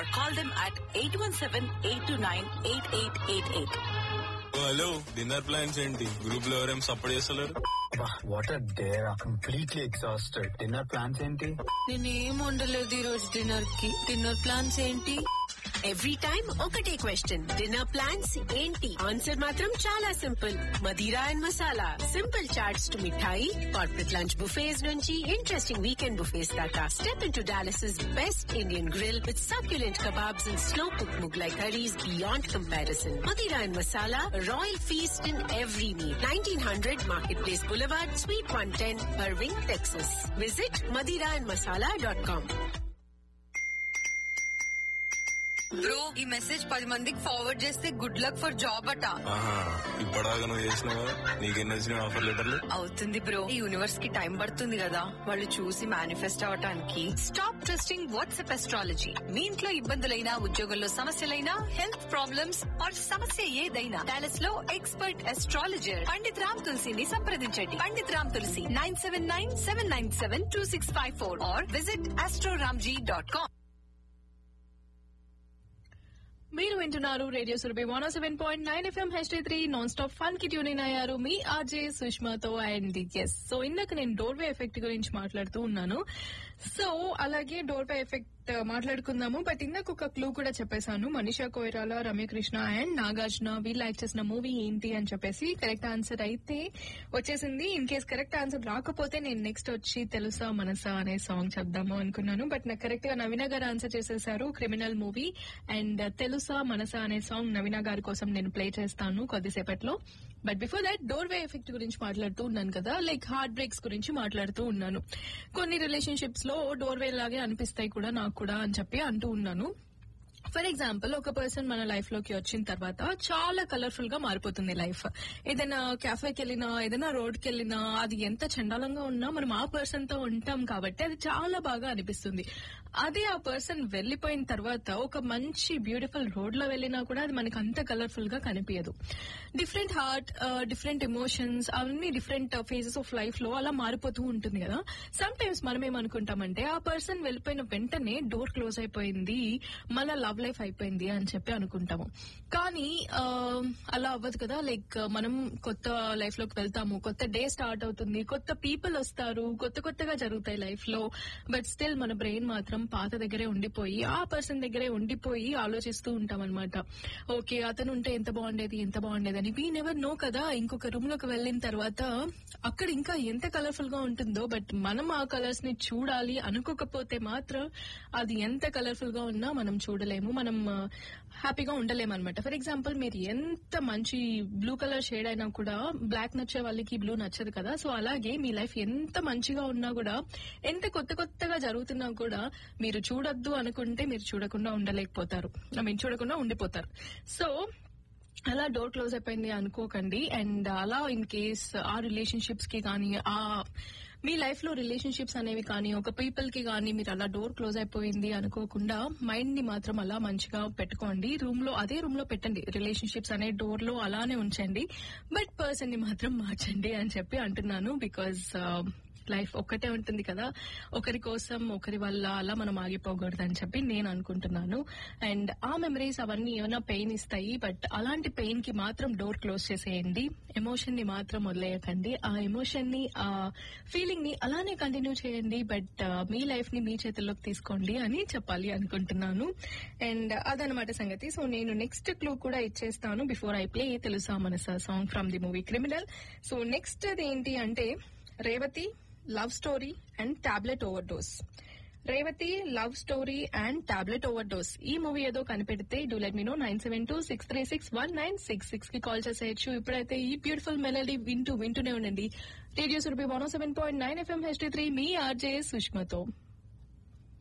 or call them at 817-829-8888. Hello dinner plans ఏంటి group లో ఎవరేం సపోర్ట్ చేస్తలేరు what are there completely exhausted dinner plans ఏంటి నేనేం వండలేదు ఈ రోజు డిన్నర్ కి డిన్నర్ ప్లాన్స్ ఏంటి ఎవ్రీ టైం ఒకటే క్వశ్చన్ డిన్నర్ ప్లాన్స్ ఏంటి ఆన్సర్ మాత్రం చాలా simple Madira and Masala simple chaats to mithai corporate lunch buffets నుంచి ఇంట్రెస్టింగ్ వీకెండ్ బుఫేస్ దాకా step into Dallas best Indian grill with succulent kebabs and slow cook Mughlai curries beyond comparison Madira and Masala royal feast in every meal nineteen hundred market place boulevard suite one ten Irving, Texas. Visit madiraandmasala.com. Bro ఈ message పది మందికి forward చేస్తే good luck for job అట ఆహా ఇప్పటిదాకా నువ్వు చేసినావా నీకెన్ని వచ్చిన ఆఫర్ లెటర్లు అవుతుంది బ్రో ఈ యూనివర్స్ కి టైం పడుతుంది కదా వాళ్ళు చూసి మేనిఫెస్ట్ అవటానికి స్టాప్ ట్రస్టింగ్ వాట్సాప్ ఎస్ట్రాలజీ మీ ఇంట్లో ఇబ్బందులైనా ఉద్యోగంలో సమస్యలైనా హెల్త్ ప్రాబ్లమ్స్ ఆర్ సమస్య ఏదైనా డాలస్ లో ఎక్స్పర్ట్ ఎస్ట్రాలజర్ పండిత్ రామ్ తులసిని సంప్రదించండి Pandit Ram Tulasi nine seven nine seven nine seven two six five four or visit Astroramji dot com మీరు వింటున్నారు radio Surabhi one seven point nine FM HD three non stop fun కి tune in అయ్యారు మీ ఆర్జే సుష్మాతో and yes so ఇందాక నేను doorway effect గురించి మాట్లాడుతూ ఉన్నాను సో అలాగే డోర్వే ఎఫెక్ట్ మాట్లాడుకుందాము బట్ ఇందాక ఒక క్లూ కూడా చెప్పేశాను మనీషా కోయిరాల రమ్యకృష్ణ అండ్ నాగార్జున వీళ్ళు యాక్ట్ చేసిన మూవీ ఏంటి అని చెప్పేసి కరెక్ట్ ఆన్సర్ అయితే వచ్చేసింది ఇన్ కేస్ కరెక్ట్ ఆన్సర్ రాకపోతే నేను నెక్స్ట్ వచ్చి తెలుసా మనసా అనే సాంగ్ చెప్దాము అనుకున్నాను బట్ నాకు కరెక్ట్ గా నవీన గారు ఆన్సర్ చేసేసారు క్రిమినల్ మూవీ అండ్ తెలుసా మనసా అనే సాంగ్ నవీన గారి కోసం నేను ప్లే చేస్తాను కొద్దిసేపట్లో but before that doorway effect గురించి మాట్లాడుతూ ఉన్నాను కదా లైక్ హార్ట్ బ్రేక్స్ గురించి మాట్లాడుతూ ఉన్నాను కొన్ని రిలేషన్షిప్స్ లో డోర్ వే లాగే అనిపిస్తాయి కూడా నాకు కూడా అని చెప్పి అంటూ ఉన్నాను ఫర్ ఎగ్జాంపుల్ ఒక పర్సన్ మన లైఫ్ లోకి వచ్చిన తర్వాత చాలా కలర్ఫుల్ గా మారిపోతుంది లైఫ్ ఏదైనా క్యాఫేకి వెళ్ళినా ఏదైనా రోడ్ కి వెళ్ళినా అది ఎంత చండాలంగా ఉన్నా మనం ఆ పర్సన్ తో ఉంటాం కాబట్టి అది చాలా బాగా అనిపిస్తుంది అదే ఆ పర్సన్ వెళ్లిపోయిన తర్వాత ఒక మంచి బ్యూటిఫుల్ రోడ్ లో వెళ్ళినా కూడా అది మనకి అంత కలర్ఫుల్ గా కనిపించదు డిఫరెంట్ హార్ట్ డిఫరెంట్ ఎమోషన్స్ అవన్నీ డిఫరెంట్ ఫేజెస్ ఆఫ్ లైఫ్ లో అలా మారిపోతూ ఉంటుంది కదా సమ్ టైమ్స్ మనం ఏమనుకుంటామంటే ఆ పర్సన్ వెళ్ళిపోయిన వెంటనే డోర్ క్లోజ్ అయిపోయింది మళ్ళా లవ్ లైఫ్ అయిపోయింది అని చెప్పి అనుకుంటాము కానీ ఆ, అలా అవ్వదు కదా లైక్ మనం కొత్త లైఫ్ లోకి వెళ్తాము కొత్త డే స్టార్ట్ అవుతుంది కొత్త పీపుల్ వస్తారు కొత్త కొత్తగా జరుగుతాయి లైఫ్ లో బట్ స్టిల్ మన బ్రెయిన్ మాత్రం పాత దగ్గరే ఉండిపోయి ఆ పర్సన్ దగ్గరే ఉండిపోయి ఆలోచిస్తూ ఉంటాం అనమాట ఓకే అతను ఉంటే ఎంత బాగుండేది ఎంత బాగుండేది అని వీ నెవర్ నో కదా ఇంకొక రూమ్ లోకి వెళ్ళిన తర్వాత అక్కడ ఇంకా ఎంత కలర్ఫుల్ గా ఉంటుందో బట్ మనం ఆ కలర్స్ ని చూడాలి అనుకోకపోతే మాత్రం అది ఎంత కలర్ఫుల్ గా ఉన్నా మనం చూడలేము మనం హ్యాపీగా ఉండలేము అనమాట ఫర్ ఎగ్జాంపుల్ మీరు ఎంత మంచి బ్లూ కలర్ షేడ్ అయినా కూడా బ్లాక్ నచ్చే వాళ్ళకి బ్లూ నచ్చదు కదా సో అలాగే మీ లైఫ్ ఎంత మంచిగా ఉన్నా కూడా ఎంత కొత్త కొత్తగా జరుగుతున్నా కూడా మీరు చూడొద్దు అనుకుంటే మీరు చూడకుండా ఉండలేకపోతారు ఐ మీన్ చూడకుండా ఉండిపోతారు సో అలా డోర్ క్లోజ్ అయిపోయింది అనుకోకండి అండ్ అలా ఇన్ కేస్ ఆ రిలేషన్షిప్స్ కి కానీ ఆ మీ లైఫ్ లో రిలేషన్షిప్స్ అనేవి కానీ ఒక పీపుల్ కి కానీ మీరు అలా డోర్ క్లోజ్ అయిపోయింది అనుకోకుండా మైండ్ ని మాత్రం అలా మంచిగా పెట్టుకోండి రూమ్ లో అదే రూమ్ లో పెట్టండి రిలేషన్షిప్స్ అనే డోర్ లో అలానే ఉంచండి బట్ పర్సన్ ని మాత్రం మార్చండి అని చెప్పి అంటున్నాను బికాజ్ లైఫ్ ఒక్కటే ఉంటుంది కదా ఒకరి కోసం ఒకరి వల్ల అలా మనం ఆగిపోకూడదు అని చెప్పి నేను అనుకుంటున్నాను అండ్ ఆ మెమరీస్ అవన్నీ ఏమైనా పెయిన్ ఇస్తాయి బట్ అలాంటి పెయిన్ కి మాత్రం డోర్ క్లోజ్ చేసేయండి ఎమోషన్ ని మాత్రం వదిలేయకండి ఆ ఎమోషన్ ని ఆ ఫీలింగ్ ని అలానే కంటిన్యూ చేయండి బట్ మీ లైఫ్ ని మీ చేతుల్లోకి తీసుకోండి అని చెప్పాలి అనుకుంటున్నాను అండ్ అదనమాట సంగతి సో నేను నెక్స్ట్ క్లూ కూడా ఇచ్చేస్తాను before I play Telusa Manasa song from the movie Criminal so next అది ఏంటి అంటే Revathi love story and tablet overdose Revathi love story and tablet overdose ఈ మూవీ ఏదో కనిపెడితే do let me know nine seven two six three six one nine six six కి call చేసేయచ్చు ఇప్పుడైతే ఈ బ్యూటిఫుల్ మెలడీ వింటూ వింటూనే ఉండండి radio Surabhi one seven point nine FM HD three మీ ఆర్జే సుష్మతో